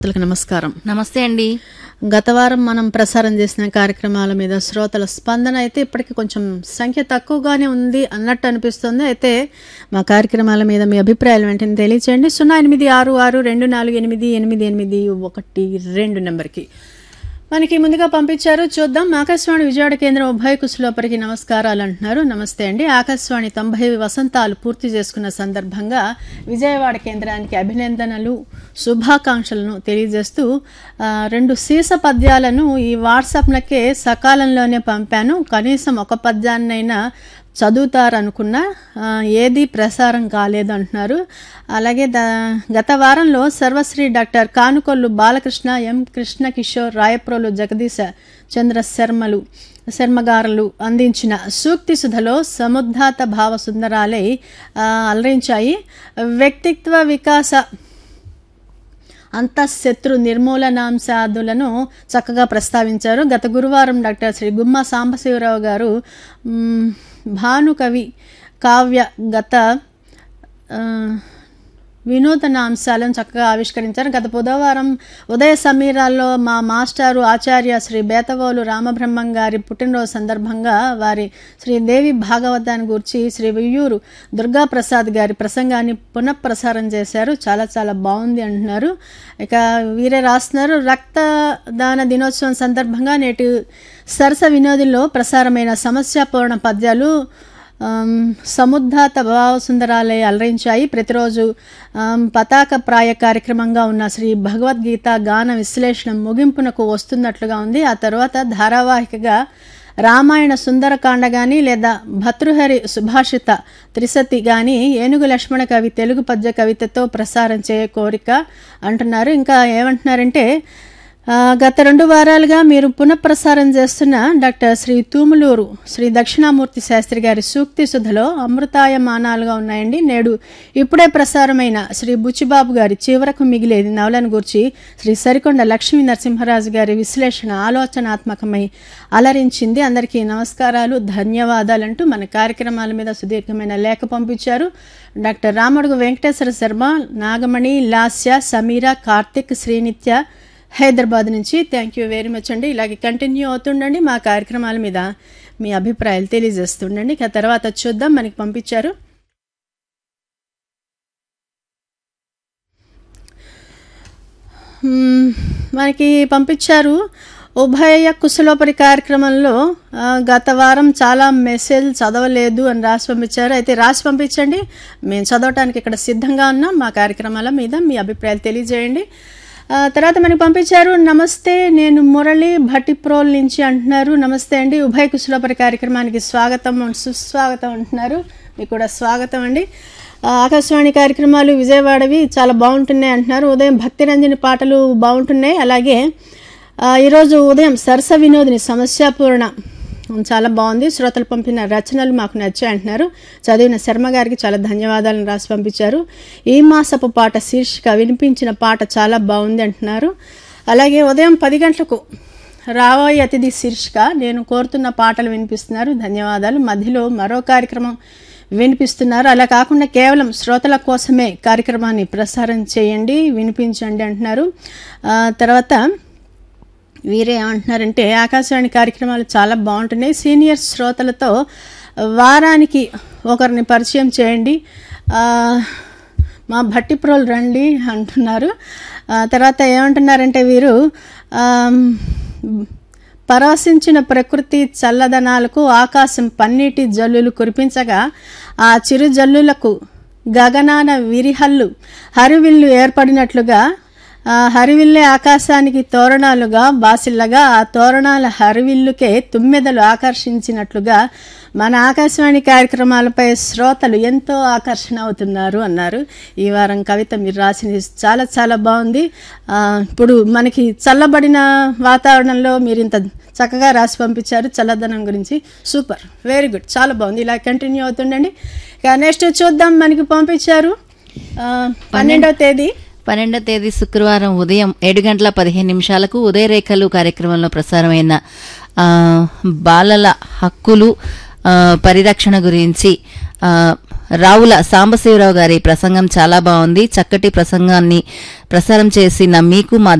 శ్రోతలకు నమస్కారం నమస్తే అండి గత వారం మనం ప్రసారం చేసిన కార్యక్రమాల మీద శ్రోతల స్పందన అయితే ఇప్పటికి కొంచెం సంఖ్య తక్కువగానే ఉంది అన్నట్టు అనిపిస్తుంది అయితే మా కార్యక్రమాల మీద మీ అభిప్రాయాలు వెంటనే తెలియచేయండి సున్నా ఎనిమిది ఆరు ఆరు రెండు నాలుగు ఎనిమిది ఎనిమిది ఎనిమిది ఒకటి రెండు నెంబర్కి మనకి ముందుగా పంపించారు చూద్దాం ఆకాశవాణి విజయవాడ కేంద్రం ఉభయ కుశలోపరికి నమస్కారాలు అంటున్నారు నమస్తే అండి ఆకాశవాణి తొంభై వసంతాలు పూర్తి చేసుకున్న సందర్భంగా విజయవాడ కేంద్రానికి అభినందనలు శుభాకాంక్షలను తెలియజేస్తూ ఆ, రెండు సీస పద్యాలను ఈ వాట్సాప్లకే సకాలంలోనే పంపాను కనీసం ఒక పద్యాన్నైనా చదువుతారనుకున్నా ఆ, ఏది ప్రసారం కాలేదు అంటున్నారు అలాగే ద గత వారంలో సర్వశ్రీ డాక్టర్ కానుకొల్లు బాలకృష్ణ ఎం కృష్ణ కిషోర్ రాయప్రోలు జగదీశ చంద్ర శర్మలు శర్మగారులు అందించిన సూక్తి సుధలో సముద్ధాత భావ సుందరాలై ఆ, అలరించాయి వ్యక్తిత్వ వికాస అంతఃశత్రు నిర్మూలనాంశాదులను చక్కగా ప్రస్తావించారు గత గురువారం డాక్టర్ శ్రీ గుమ్మ సాంబశివరావు గారు మ్, భానుకవి కావ్య గత ఆ, వినూతన అంశాలను చక్కగా ఆవిష్కరించారు గత బుధవారం ఉదయ సమీరాల్లో మా మాస్టారు ఆచార్య శ్రీ బేతవోలు రామబ్రహ్మం గారి పుట్టినరోజు సందర్భంగా వారి శ్రీ దేవి భాగవతాన్ని గురించి శ్రీ వియ్యూరు దుర్గాప్రసాద్ గారి ప్రసంగాన్ని పునఃప్రసారం చేశారు చాలా చాలా బాగుంది అంటున్నారు ఇక వీరే రాస్తున్నారు రక్తదాన దినోత్సవం సందర్భంగా నేటి సరస వినోదిలో ప్రసారమైన సమస్యాపూర్ణ పద్యాలు ఆమ్, సముద్ధాత భావ సుందరాలయ అలరించాయి ప్రతిరోజు ఆమ్, పతాక ప్రాయ కార్యక్రమంగా ఉన్న శ్రీ భగవద్గీత గాన విశ్లేషణ ముగింపునకు వస్తున్నట్లుగా ఉంది ఆ తర్వాత ధారావాహికగా రామాయణ సుందరకాండ గాని లేదా భతృహరి సుభాషిత త్రిశతి గాని ఏనుగు లక్ష్మణ కవి తెలుగు పద్య కవితతో ప్రసారం చేయ కోరిక అంటున్నారు ఇంకా ఏమంటున్నారంటే ఆ, గత రెండు వారాలుగా మీరు పునఃప్రసారం చేస్తున్న డాక్టర్ శ్రీ తూములూరు శ్రీ దక్షిణామూర్తి శాస్త్రి గారి సూక్తి సుధలో అమృతాయమానాలుగా ఉన్నాయండి నేడు ఇప్పుడే ప్రసారమైన శ్రీ బుచ్చిబాబు గారి చివరకు మిగిలేది నవలను గురించి శ్రీ సరికొండ లక్ష్మీ నరసింహరాజు గారి విశ్లేషణ ఆలోచనాత్మకమై అలరించింది అందరికీ నమస్కారాలు ధన్యవాదాలంటూ మన కార్యక్రమాల మీద సుదీర్ఘమైన లేఖ పంపించారు డాక్టర్ రామడుగు వెంకటేశ్వర శర్మ నాగమణి లాస్య సమీర కార్తిక్ శ్రీనిత్య హైదరాబాద్ నుంచి థ్యాంక్ యూ వెరీ మచ్ అండి ఇలాగే కంటిన్యూ అవుతుండండి మా కార్యక్రమాల మీద మీ అభిప్రాయాలు తెలియజేస్తుండండి ఇక తర్వాత చూద్దాం మనకి పంపించారు మ్మ్, మనకి పంపించారు ఉభయ కుశలోపరి కార్యక్రమంలో ఆ, గత వారం చాలా మెసేజ్ చదవలేదు అని రాసి పంపించారు అయితే రాసి పంపించండి మేము చదవటానికి ఇక్కడ సిద్ధంగా ఉన్నాం మా కార్యక్రమాల మీద మీ అభిప్రాయాలు తెలియజేయండి ఆ, తర్వాత మనకి పంపించారు నమస్తే నేను మురళి భట్టిప్రోల్ నుంచి అంటున్నారు నమస్తే అండి ఉభయ కుశలోపరి కార్యక్రమానికి స్వాగతం సుస్వాగతం అంటున్నారు మీకు కూడా స్వాగతం అండి ఆ, ఆకాశవాణి కార్యక్రమాలు విజయవాడవి చాలా బాగుంటున్నాయి అంటున్నారు ఉదయం భక్తి రంజని పాటలు బాగుంటున్నాయి అలాగే ఆ, ఈరోజు ఉదయం సరస వినోదిని సమస్యాపూర్ణ చాలా బాగుంది శ్రోతలు పంపిన రచనలు మాకు నచ్చాయి అంటున్నారు చదివిన శర్మ గారికి చాలా ధన్యవాదాలను రాసి పంపించారు ఈ మాసపు పాట శీర్షిక వినిపించిన పాట చాలా బాగుంది అంటున్నారు అలాగే ఉదయం పది గంటలకు రాబోయే అతిథి శీర్షిక నేను కోరుతున్న పాటలు వినిపిస్తున్నారు ధన్యవాదాలు మధ్యలో మరో కార్యక్రమం వినిపిస్తున్నారు అలా కాకుండా కేవలం శ్రోతల కోసమే కార్యక్రమాన్ని ప్రసారం చేయండి వినిపించండి అంటున్నారు ఆ, తర్వాత వీరే ఏమంటున్నారంటే ఆకాశవాణి కార్యక్రమాలు చాలా బాగుంటున్నాయి సీనియర్ శ్రోతలతో వారానికి ఒకరిని పరిచయం చేయండి ఆ, మా భట్టిప్రోలు రండి అంటున్నారు ఆ, తర్వాత ఏమంటున్నారంటే వీరు ఆమ్, పరవశించిన ప్రకృతి చల్లదనాలకు ఆకాశం పన్నీటి జల్లులు కురిపించగా ఆ చిరు జల్లులకు గగనాన విరిహల్లు హరివిల్లు ఏర్పడినట్లుగా ఆ హరివిల్లే ఆకాశానికి తోరణాలుగా బాసిల్లగా ఆ తోరణాల హరివిల్లుకే తుమ్మెదలు ఆకర్షించినట్లుగా మన ఆకాశవాణి కార్యక్రమాలపై శ్రోతలు ఎంతో ఆకర్షణ అవుతున్నారు అన్నారు ఈ వారం కవిత మీరు రాసింది చాలా చాలా బాగుంది ఆ, ఇప్పుడు మనకి చల్లబడిన వాతావరణంలో మీరు ఇంత చక్కగా రాసి పంపించారు చల్లదనం గురించి సూపర్ వెరీ గుడ్ చాలా బాగుంది ఇలా కంటిన్యూ అవుతుండండి ఇక నెక్స్ట్ చూద్దాం మనకి పంపించారు ఆ, పన్నెండవ తేదీ పన్నెండో తేదీ శుక్రవారం ఉదయం ఏడు గంటల పదిహేను నిమిషాలకు ఉదయరేఖలు కార్యక్రమంలో ప్రసారమైన ఆ, బాలల హక్కులు ఆ, పరిరక్షణ గురించి ఆ, రావుల సాంబశివరావు గారి ప్రసంగం చాలా బాగుంది చక్కటి ప్రసంగాన్ని ప్రసారం చేసిన మీకు మా